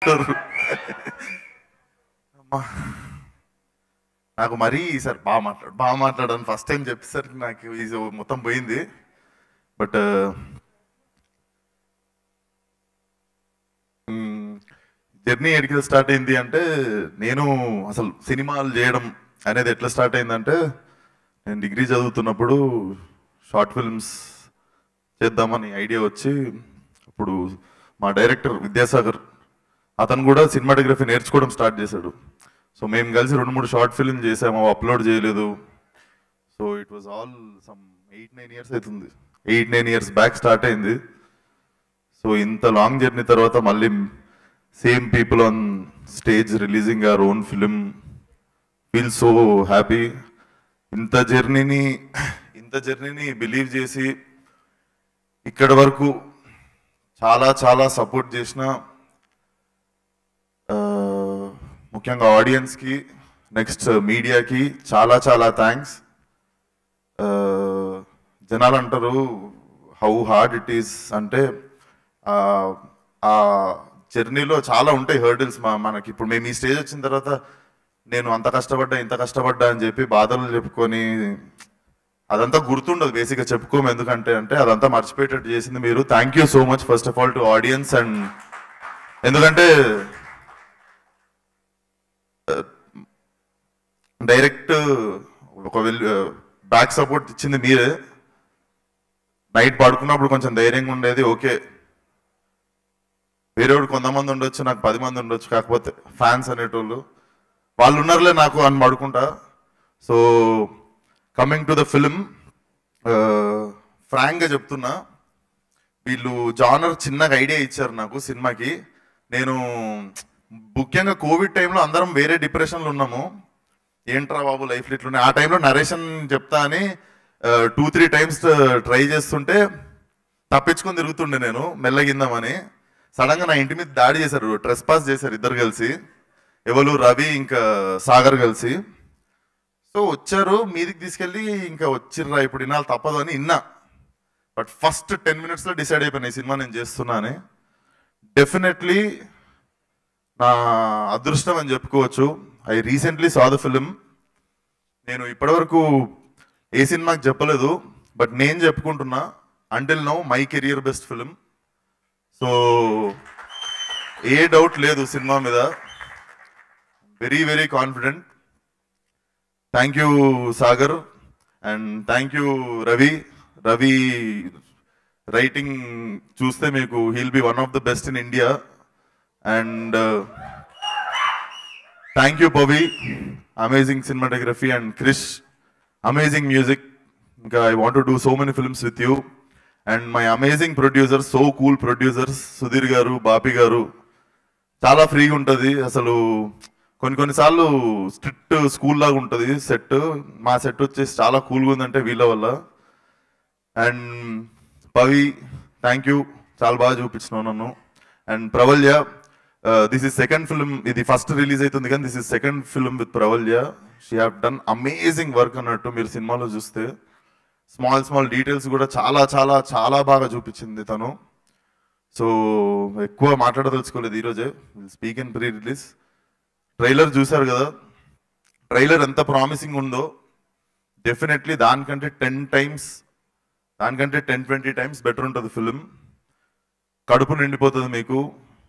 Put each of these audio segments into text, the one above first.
చెప్తారు అమ్మా. నాకు మరీ సార్ బాగా మాట్లాడు బాగా మాట్లాడాను ఫస్ట్ టైం చెప్పేసరికి నాకు ఇది మొత్తం పోయింది బట్ జర్నీ ఎడికి స్టార్ట్ అయింది అంటే నేను అసలు సినిమాలు చేయడం అనేది ఎట్లా స్టార్ట్ అయిందంటే నేను డిగ్రీ చదువుతున్నప్పుడు షార్ట్ ఫిల్మ్స్ చేద్దామని ఐడియా వచ్చి అప్పుడు మా డైరెక్టర్ విద్యాసాగర్ అతను కూడా సినిమాటోగ్రఫీ నేర్చుకోవడం స్టార్ట్ చేశాడు సో మేము కలిసి రెండు మూడు షార్ట్ ఫిల్మ్ చేసాము అవి అప్లోడ్ చేయలేదు so it was all some eight nine years అవుతుంది eight nine years back start అయింది సో ఇంత లాంగ్ జర్నీ తర్వాత మళ్ళీ same people on stage releasing our own film feel so happy ఇంత జర్నీని ఇంత జర్నీని బిలీవ్ చేసి ఇక్కడ వరకు చాలా చాలా సపోర్ట్ చేసిన ఆ, ముఖ్యంగా ఆడియన్స్కి నెక్స్ట్ మీడియాకి చాలా చాలా థ్యాంక్స్ జనాలు అంటారు హౌ హార్డ్ ఇట్ ఈస్ అంటే ఆ, ఆ జర్నీలో చాలా ఉంటాయి హర్డిల్స్ మా మనకి ఇప్పుడు మేము ఈ స్టేజ్ వచ్చిన తర్వాత నేను అంత కష్టపడ్డా ఇంత కష్టపడ్డా అని చెప్పి బాధలు చెప్పుకొని అదంతా గుర్తుండదు బేసిక్గా చెప్పుకోము ఎందుకంటే అంటే అదంతా మర్చిపోయేటట్టు చేసింది మీరు thank you so much first of all to audience and ఎందుకంటే డైరెక్ట్ ఒక బ్యాక్ సపోర్ట్ ఇచ్చింది మీరే నైట్ పడుకున్నప్పుడు కొంచెం ధైర్యంగా ఉండేది ఓకే వేరేవాడు కొంతమంది ఉండొచ్చు నాకు పది మంది ఉండొచ్చు కాకపోతే ఫ్యాన్స్ అనేటోళ్ళు వాళ్ళు ఉన్నారులే నాకు అని పడుకుంటా so coming to the film ఫ్రాంక్గా చెప్తున్నా వీళ్ళు జానర్ చిన్నగా ఐడియా ఇచ్చారు నాకు సినిమాకి నేను ముఖ్యంగా కోవిడ్ టైంలో అందరం వేరే డిప్రెషన్లో ఉన్నాము ఏంట్రా బాబు లైఫ్ ఇట్లున్నాయి ఆ టైంలో నరేషన్ చెప్తా అని టూ త్రీ టైమ్స్ ట్రై చేస్తుంటే తప్పించుకొని తిరుగుతుండే నేను మెల్లగిందామని సడన్ గా నా ఇంటి మీద దాడి చేశారు ట్రెస్ పాస్ చేశారు ఇద్దరు కలిసి ఎవరు రవి ఇంకా సాగర్ కలిసి సో వచ్చారు మీదికి తీసుకెళ్ళి ఇంకా వచ్చిర్రా ఇప్పుడు ఇన్నాళ్ళు తప్పదు అని ఇన్నా బట్ ఫస్ట్ టెన్ మినిట్స్లో డిసైడ్ అయిపోయినా ఈ సినిమా నేను చేస్తున్నా అని డెఫినెట్లీ నా అదృష్టం అని చెప్పుకోవచ్చు I recently saw the film నేను ఇప్పటివరకు ఏ సినిమాకి చెప్పలేదు బట్ నేను చెప్పుకుంటున్నా until now my career best film so ఏ డౌట్ లేదు సినిమా మీద very very confident thank you Sagar and thank you Ravi Ravi writing చూస్తే మీకు he'll be one of the best in India and thank you Pavi amazing cinematography and Krish amazing music ఇంకా I want do so many films with you and my amazing producers so cool producers Sudheer garu Bapi గారు చాలా ఫ్రీగా ఉంటుంది అసలు కొన్ని కొన్నిసార్లు strict school లాగా ఉంటుంది సెట్ మా సెట్ వచ్చేసి చాలా కూల్గా ఉందంటే వీళ్ళ వల్ల అండ్ పవి థ్యాంక్ యూ చాలా బాగా చూపించినావు నన్ను and Pravalya this is second film ఇది ఫస్ట్ రిలీజ్ అవుతుంది కానీ this is second film with Pravalya she have done amazing work అన్నట్టు మీరు సినిమాలో చూస్తే స్మాల్ స్మాల్ డీటెయిల్స్ కూడా చాలా చాలా చాలా బాగా చూపించింది తను సో ఎక్కువ మాట్లాడదలుచుకోలేదు ఈరోజే speak and pre release trailer చూశారు కదా ట్రైలర్ ఎంత ప్రామిసింగ్ ఉందో డెఫినెట్లీ దానికంటే టెన్ టైమ్స్ దానికంటే టెన్ ట్వంటీ టైమ్స్ బెటర్ ఉంటుంది ఫిలిం కడుపు నిండిపోతుంది మీకు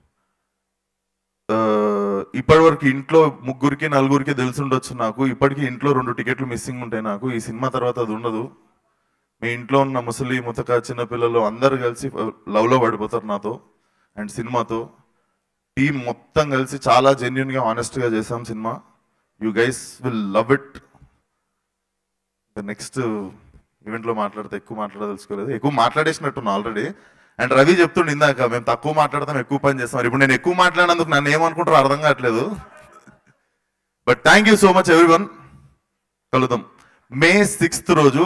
ఆ, ఇప్పటివరకు ఇంట్లో ముగ్గురికి నలుగురికి తెలిసి ఉండొచ్చు నాకు ఇప్పటికీ ఇంట్లో రెండు టికెట్లు మిస్సింగ్ ఉంటాయి నాకు ఈ సినిమా తర్వాత అది ఉండదు మీ ఇంట్లో ఉన్న ముసలి ముతక చిన్నపిల్లలు అందరు కలిసి లవ్లో పడిపోతారు నాతో అండ్ సినిమాతో టీం మొత్తం కలిసి చాలా జెన్యున్గా గా చేసాం సినిమా you guys will love it next ఈవెంట్లో మాట్లాడితే ఎక్కువ మాట్లాడదలుచుకోలేదు ఎక్కువ మాట్లాడేసినట్టున్నా ఆల్రెడీ అండ్ రవి చెప్తుండే ఇందాక మేము తక్కువ మాట్లాడతాం ఎక్కువ పని చేస్తాం ఇప్పుడు నేను ఎక్కువ మాట్లాడినందుకు నన్ను ఏమనుకుంటారో అర్థం కావట్లేదు but thank you so much everyone కలుద్దాం మే సిక్స్త్ రోజు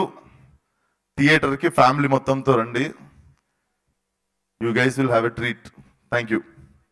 థియేటర్కి ఫ్యామిలీ మొత్తంతో రండి you guys will have a treat thank you